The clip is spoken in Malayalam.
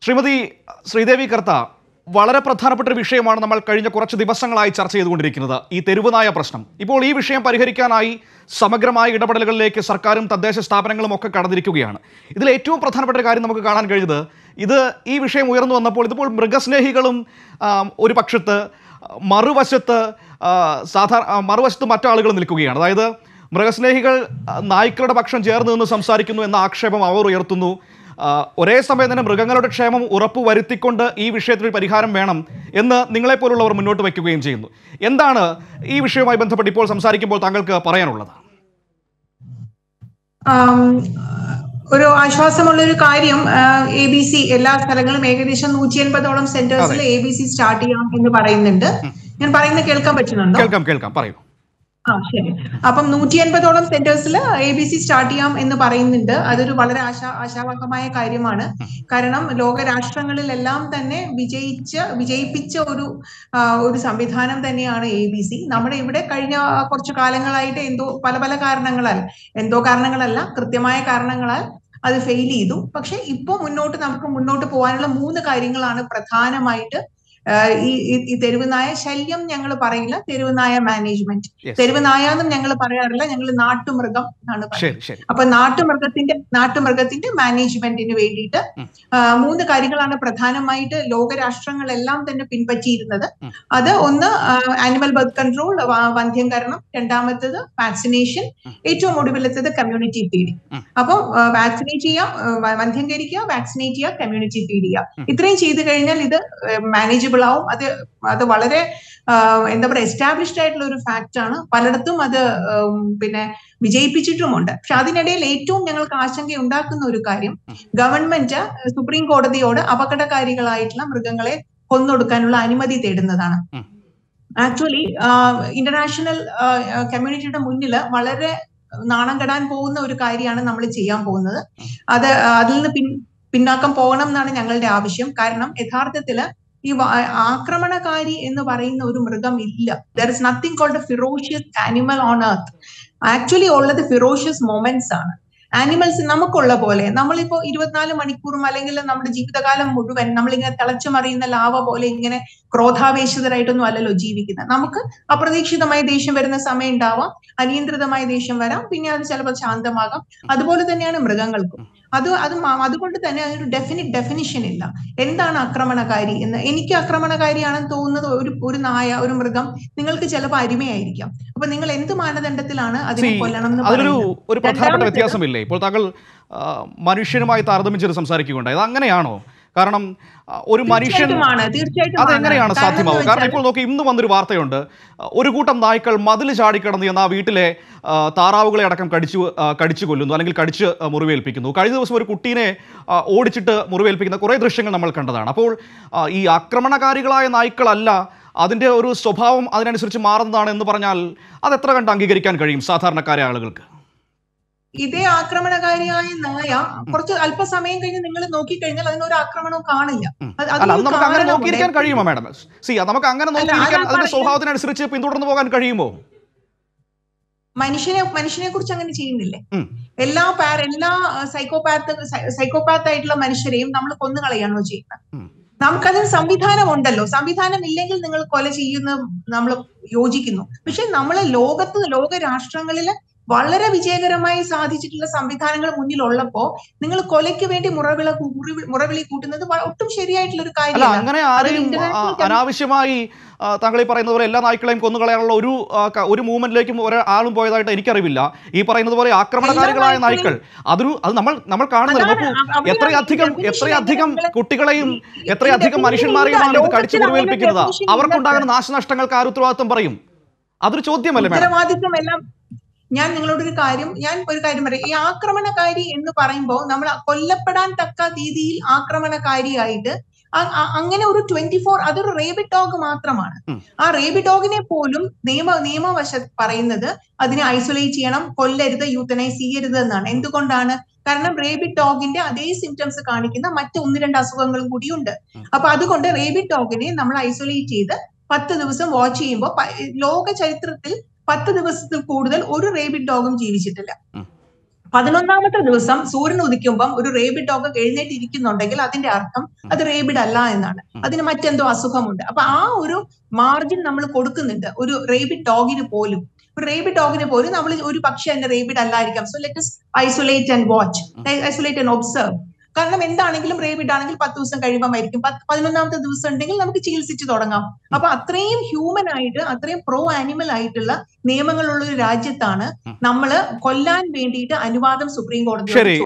ശ്രീമതി ശ്രീദേവി കർത്ത വളരെ പ്രധാനപ്പെട്ട ഒരു വിഷയമാണ് നമ്മൾ കഴിഞ്ഞ കുറച്ച് ദിവസങ്ങളായി ചർച്ച ചെയ്തുകൊണ്ടിരിക്കുന്നത് ഈ തെരുവുനായ പ്രശ്നം ഇപ്പോൾ ഈ വിഷയം പരിഹരിക്കാനായി സമഗ്രമായ ഇടപെടലുകളിലേക്ക് സർക്കാരും തദ്ദേശ സ്ഥാപനങ്ങളും ഒക്കെ കടന്നിരിക്കുകയാണ് ഇതിൽ ഏറ്റവും പ്രധാനപ്പെട്ട ഒരു കാര്യം നമുക്ക് കാണാൻ കഴിഞ്ഞത് ഇത് ഈ വിഷയം ഉയർന്നു വന്നപ്പോൾ ഇതിപ്പോൾ മൃഗസ്നേഹികളും ആം, ഒരു പക്ഷത്ത് മറുവശത്ത് ആ, സാധാരണ ആ, മറുവശത്ത് മറ്റാളുകൾ നിൽക്കുകയാണ് അതായത് മൃഗസ്നേഹികൾ ആ, നായ്ക്കളുടെ പക്ഷം ചേർന്ന് നിന്ന് സംസാരിക്കുന്നു എന്ന ആക്ഷേപം അവർ ഉയർത്തുന്നു ആ, ഒരേ സമയം തന്നെ മൃഗങ്ങളുടെ ക്ഷേമം ഉറപ്പുവരുത്തിക്കൊണ്ട് ഈ വിഷയത്തിൽ ഒരു പരിഹാരം വേണം എന്ന് നിങ്ങളെപ്പോലുള്ളവർ മുന്നോട്ട് വയ്ക്കുകയും ചെയ്യുന്നു എന്താണ് ഈ വിഷയവുമായി ബന്ധപ്പെട്ട് ഇപ്പോൾ സംസാരിക്കുമ്പോൾ താങ്കൾക്ക് പറയാനുള്ളത് ആം, ഒരു ആശ്വാസമുള്ള ഒരു കാര്യം എ ബി സി എല്ലാ സ്ഥലങ്ങളും ഏകദേശം നൂറ്റി എൺപതോളം സെന്റേഴ്സിൽ എ ബി സി സ്റ്റാർട്ട് ചെയ്യാം എന്ന് പറയുന്നുണ്ട് ഞാൻ പറയുന്നത് കേൾക്കാൻ പറ്റുന്നുണ്ടോ കേൾക്കാം കേൾക്കാം പറയൂ ആ ശരി അപ്പം നൂറ്റി എൺപതോളം സെന്റേഴ്സിൽ എ ബി സി സ്റ്റാർട്ട് ചെയ്യാം എന്ന് പറയുന്നുണ്ട് അതൊരു വളരെ ആശാ ആശാവഹമായ കാര്യമാണ് കാരണം ലോകരാഷ്ട്രങ്ങളിലെല്ലാം തന്നെ വിജയിച്ച വിജയിപ്പിച്ച ഒരു ആ, ഒരു സംവിധാനം തന്നെയാണ് എ ബി സി നമ്മുടെ ഇവിടെ കഴിഞ്ഞ കുറച്ചു കാലങ്ങളായിട്ട് എന്തോ പല പല കാരണങ്ങളാൽ എന്തോ കാരണങ്ങളല്ല കൃത്യമായ കാരണങ്ങളാൽ അത് ഫെയിൽ ചെയ്തു പക്ഷെ ഇപ്പൊ മുന്നോട്ട് നമുക്ക് മുന്നോട്ട് പോകാനുള്ള മൂന്ന് കാര്യങ്ങളാണ് പ്രധാനമായിട്ട് ആ, ഈ ഈ- ഈ തെരുവുനായ ശല്യം ഞങ്ങൾ പറയില്ല തെരുവുനായ മാനേജ്മെന്റ് Yes. തെരുവുനായ എന്നും ഞങ്ങൾ പറയാറില്ല ഞങ്ങൾ നാട്ടുമൃഗം എന്നാണ് പറയുന്നത് ശരി ശരി അപ്പൊ നാട്ടുമൃഗത്തിന്റെ നാട്ടുമൃഗത്തിന്റെ മാനേജ്മെന്റിന് വേണ്ടിയിട്ട് ഉം. ആ, മൂന്ന് കാര്യങ്ങളാണ് പ്രധാനമായിട്ട് ലോകരാഷ്ട്രങ്ങളെല്ലാം തന്നെ പിൻപറ്റിയിരുന്നത് ഉം. അത് ഒന്ന് ആനിമൽ ബർത്ത് കൺട്രോൾ വന്ധ്യംകരണം രണ്ടാമത്തത് വാക്സിനേഷൻ ഉം. ഏറ്റവും ഒടുവിലത്തത് കമ്മ്യൂണിറ്റി ഫീഡിങ് ഉം. അപ്പം വാക്സിനേറ്റ് ചെയ്യുക ആ, വന്ധ്യംകരിക്കുക വാക്സിനേറ്റ് ചെയ്യുക കമ്മ്യൂണിറ്റി ഫീഡ് ചെയ്യുക ഉം. ഇത്രയും ചെയ്തു കഴിഞ്ഞാൽ ഇത് മാനേജബിൾ ആവും അത് അത് വളരെ ആ, എന്താ പറയുക എസ്റ്റാബ്ലിഷ്ഡ് ആയിട്ടുള്ള ഒരു ഫാക്ട് ആണ് പലയിടത്തും അത് ഉം, പിന്നെ വിജയിപ്പിച്ചിട്ടുമുണ്ട് പക്ഷെ അതിനിടയിൽ ഏറ്റവും ഞങ്ങൾക്ക് ആശങ്ക ഉണ്ടാക്കുന്ന ഒരു കാര്യം ഗവൺമെന്റ് സുപ്രീം കോടതിയോട് അപകടകാരികളായിട്ടുള്ള മൃഗങ്ങളെ കൊന്നൊടുക്കാനുള്ള അനുമതി തേടുന്നതാണ് ഉം. ആക്ച്വലി ഇന്റർനാഷണൽ കമ്മ്യൂണിറ്റിയുടെ മുന്നിൽ വളരെ നാണം കെടാൻ പോകുന്ന ഒരു കാര്യമാണ് നമ്മൾ ചെയ്യാൻ പോകുന്നത് അത് ആ, അതിൽ നിന്ന് പിൻ പിന്നാക്കം പോകണം എന്നാണ് ഞങ്ങളുടെ ആവശ്യം കാരണം യഥാർത്ഥത്തില് ഈ വ- ആക്രമണകാരി എന്ന് പറയുന്ന ഒരു മൃഗം ഇല്ല there is nothing called ferocious animal on earth actually ഉള്ളത് ഫിറോഷ്യസ് മൊമെന്റ്സ് ആണ് ആനിമൽസ് നമുക്കുള്ള പോലെ നമ്മളിപ്പോ ഇരുപത്തിനാല് മണിക്കൂറും അല്ലെങ്കിൽ നമ്മുടെ ജീവിതകാലം മുഴുവൻ നമ്മളിങ്ങനെ തിളച്ചു മറിയുന്ന ലാവ പോലെ ഇങ്ങനെ ക്രോധാവേശിതരായിട്ടൊന്നും അല്ലല്ലോ ജീവിക്കുന്നത് നമുക്ക് അപ്രതീക്ഷിതമായ ദേഷ്യം വരുന്ന സമയം ഉണ്ടാവാം അനിയന്ത്രിതമായ ദേഷ്യം വരാം പിന്നെ അത് ചിലപ്പോൾ ശാന്തമാകാം അതുപോലെ തന്നെയാണ് മൃഗങ്ങൾക്കും അത് അത് മ- അതുകൊണ്ട് തന്നെ അതിനൊരു ഡെഫിനിറ്റ് ഡെഫിനിഷൻ ഇല്ല എന്താണ് ആക്രമണകാരി എന്ന് എനിക്ക് ആക്രമണകാരിയാണെന്ന് തോന്നുന്നത് ഒരു ഒരു നായ ഒരു മൃഗം നിങ്ങൾക്ക് ചിലപ്പോൾ അരിമയായിരിക്കാം അപ്പൊ നിങ്ങൾ എന്ത് മാനദണ്ഡത്തിലാണ് അതിനെ See, കൊല്ലണം എന്ന് അതിലൊരു പറയുന്നത്? ഒരു പ്രധാനപ്പെട്ട രണ്ടാമത്തേത് വ്യത്യാസമില്ലേ ഇപ്പോൾ താങ്കൾ ആ, മനുഷ്യനുമായി താരതമ്യം സംസാരിക്കുകയുണ്ടായത് അങ്ങനെയാണോ കാരണം ആ, ഒരു മനുഷ്യൻ തീർച്ചയായിട്ടും ആണ് തീർച്ചയായിട്ടും ആണ്. അതെങ്ങനെയാണ് കാരണം സാധ്യമാവുക എന്ന് കാരണം വെച്ചാൽ ഇപ്പോൾ നോക്കി ഇന്ന് വന്നൊരു വാർത്തയുണ്ട് ആ, ഒരു കൂട്ടം നായ്ക്കൾ മതിൽ ചാടിക്കടന്ന് എന്ന ആ വീട്ടിലെ ആ, താറാവുകളെ അടക്കം കടിച്ചു ആ, കടിച്ചു കൊല്ലുന്നു അല്ലെങ്കിൽ കടിച്ച് ആ, മുറിവേൽപ്പിക്കുന്നു കഴിഞ്ഞ ദിവസം ഒരു കുട്ടീനെ ആ, ഓടിച്ചിട്ട് മുറിവേൽപ്പിക്കുന്ന കുറേ ദൃശ്യങ്ങൾ നമ്മൾ കണ്ടതാണ് അപ്പോൾ ആ, ഈ ആക്രമണകാരികളായ നായ്ക്കളല്ല അതിൻ്റെ ഒരു സ്വഭാവം അതിനനുസരിച്ച് മാറുന്നതാണ് എന്ന് പറഞ്ഞാൽ അത് എത്ര കണ്ട് അംഗീകരിക്കാൻ കഴിയും സാധാരണക്കാരായ ആളുകൾക്ക് ഇതേ ആക്രമണകാരിയായ നായ കുറച്ച് അല്പസമയം കഴിഞ്ഞ് നിങ്ങൾ നോക്കിക്കഴിഞ്ഞാൽ അതിനൊരു ആക്രമണവും കാണില്ല ഉം. അത് അല്ല അത് അതിനൊരു നമുക്ക് അങ്ങനെ കാരണമുണ്ട്. നോക്കിയിരിക്കാൻ കഴിയുമോ മാഡം സി നമുക്ക് അങ്ങനെ അല്ല, നോക്കിയിരിക്കാൻ അതാ അതിന്റെ പറയുന്നത്. സ്വഭാവത്തിനനുസരിച്ച് പിന്തുടർന്നു പോകാൻ കഴിയുമോ മനുഷ്യനെ മനുഷ്യനെ കുറിച്ച് അങ്ങനെ ചെയ്യുന്നില്ലേ ഉം. എല്ലാ പാര എല്ലാ സൈക്കോപാത്ത് സൈക്കോപാത്ത് ആയിട്ടുള്ള മനുഷ്യരെയും നമ്മൾ കൊന്നുകളയാണോ ചെയ്യുന്നത് ഉം. നമുക്കതിന് സംവിധാനം ഉണ്ടല്ലോ സംവിധാനം ഇല്ലെങ്കിൽ നിങ്ങൾ കൊല ചെയ്യുന്ന നമ്മൾ യോജിക്കുന്നു പക്ഷെ നമ്മളെ ലോകത്ത് ലോക രാഷ്ട്രങ്ങളില് വളരെ വിജയകരമായി സാധിച്ചിട്ടുള്ള സംവിധാനങ്ങൾ മുന്നിലുള്ളപ്പോ നിങ്ങൾ കൊലയ്ക്ക് വേണ്ടി മുറവിള കൂ- മുറിവി- മുറവിളി കൂട്ടുന്നത് വ- ഒട്ടും ശരിയായിട്ടുള്ള ഒരു അല്ല കാര്യമല്ല അങ്ങനെ ആരെയും ആ, international com- അനാവശ്യമായി ആ, താങ്കൾ ഈ പറയുന്നത് പോലെ എല്ലാ നായ്ക്കളെയും കൊന്നുകളയാനുള്ള ഒരു ആ, ക- ഒരു മൂവ്മെന്റിലേക്കും ഒരാളും പോയതായിട്ട് എനിക്കറിവില്ല ഈ പറയുന്നത് പോലെ ആക്രമണകാരികളായ എല്ലാ നായ്ക്കൾ അതൊരു അത് നമ്മൾ നമ്മൾ കാണുന്നില്ല അതാണ് നോക്കൂ അവ- അവിടെയാണ് എത്രയധികം definition എത്രയധികം നമ്മള് കുട്ടികളെയും ഈ- ഈ എത്രയധികം definition മനുഷ്യന്മാരെയുമാണ് ഇത് ഇല്ല. കടിച്ചു ലോകത്തിൽ അങ്ങനെ മുറിവേൽപ്പിക്കുന്നത് definition ഇല്ല. അവർക്കുണ്ടാകുന്ന നാശനഷ്ടങ്ങൾക്ക് ആര് ഉത്തരവാദിത്വം പറയും അതൊരു ചോദ്യമല്ലേ മാഡം ഉത്തരവാദിത്വം എല്ലാം ഞാൻ നിങ്ങളോടൊരു കാര്യം ഞാൻ ഒരു കാര്യം പറയാം ഈ ആക്രമണകാരി എന്ന് പറയുമ്പോൾ നമ്മൾ കൊല്ലപ്പെടാൻ തക്ക രീതിയിൽ ആക്രമണകാരിയായിട്ട് അ- അ- അങ്ങനെ ഒരു ട്വന്റി ഫോർ അതൊരു റേബിഡ് ഡോഗ് മാത്രമാണ് ഉം. ആ റേബിഡ് ഡോഗിനെ പോലും നിയമ നിയമവശ പറയുന്നത് അതിനെ ഐസൊലേറ്റ് ചെയ്യണം കൊല്ലരുത് യൂത്തനൈസ് ചെയ്യരുത് എന്നാണ് എന്തുകൊണ്ടാണ് കാരണം റേബിഡ് ഡോഗിന്റെ അതേ സിംറ്റംസ് കാണിക്കുന്ന മറ്റ് ഒന്ന് രണ്ട് അസുഖങ്ങളും കൂടിയുണ്ട് ഉം. അപ്പൊ അതുകൊണ്ട് റേബിഡ് ഡോഗിനെ നമ്മൾ ഐസൊലേറ്റ് ചെയ്ത് പത്ത് ദിവസം വാച്ച് ചെയ്യുമ്പോൾ പ- ലോക ചരിത്രത്തിൽ പത്ത് ദിവസത്തിൽ കൂടുതൽ ഒരു റേബിഡ് ഡോഗും ജീവിച്ചിട്ടില്ല ഉം. പതിനൊന്നാമത്തെ ദിവസം സൂര്യൻ ഉദിക്കുമ്പം ഒരു റേബിഡ് ഡോഗ് എഴുന്നേറ്റിരിക്കുന്നുണ്ടെങ്കിൽ അതിന്റെ അർത്ഥം അത് റേബിഡ് അല്ല എന്നാണ് അതിന് മറ്റെന്തോ അസുഖമുണ്ട് അപ്പൊ ആ ഒരു മാർജിൻ നമ്മൾ കൊടുക്കുന്നുണ്ട് ഒരു റേബിഡ് ഡോഗിന് പോലും ഒരു റേബിഡ് ഡോഗിന് പോലും നമ്മൾ ഒരു പക്ഷേ അതിന്റെ റേബിഡ് അല്ലായിരിക്കാം so let isolate and watch isolate and observe കാരണം എന്താണെങ്കിലും റേബിഡ് ആണെങ്കിൽ പത്ത് ദിവസം കഴിയുമ്പോൾ മരിക്കും പത്ത് പതിനൊന്നാമത്തെ ദിവസം ഉണ്ടെങ്കിൽ നമുക്ക് ചികിത്സിച്ച് തുടങ്ങാം അപ്പൊ അത്രയും ഹ്യൂമൻ ആയിട്ട് അത്രയും പ്രോ ആനിമൽ ആയിട്ടുള്ള നിയമങ്ങളുള്ള ഒരു രാജ്യത്താണ് നമ്മൾ കൊല്ലാൻ വേണ്ടിയിട്ട് അനുവാദം സുപ്രീം കോടതി ശരി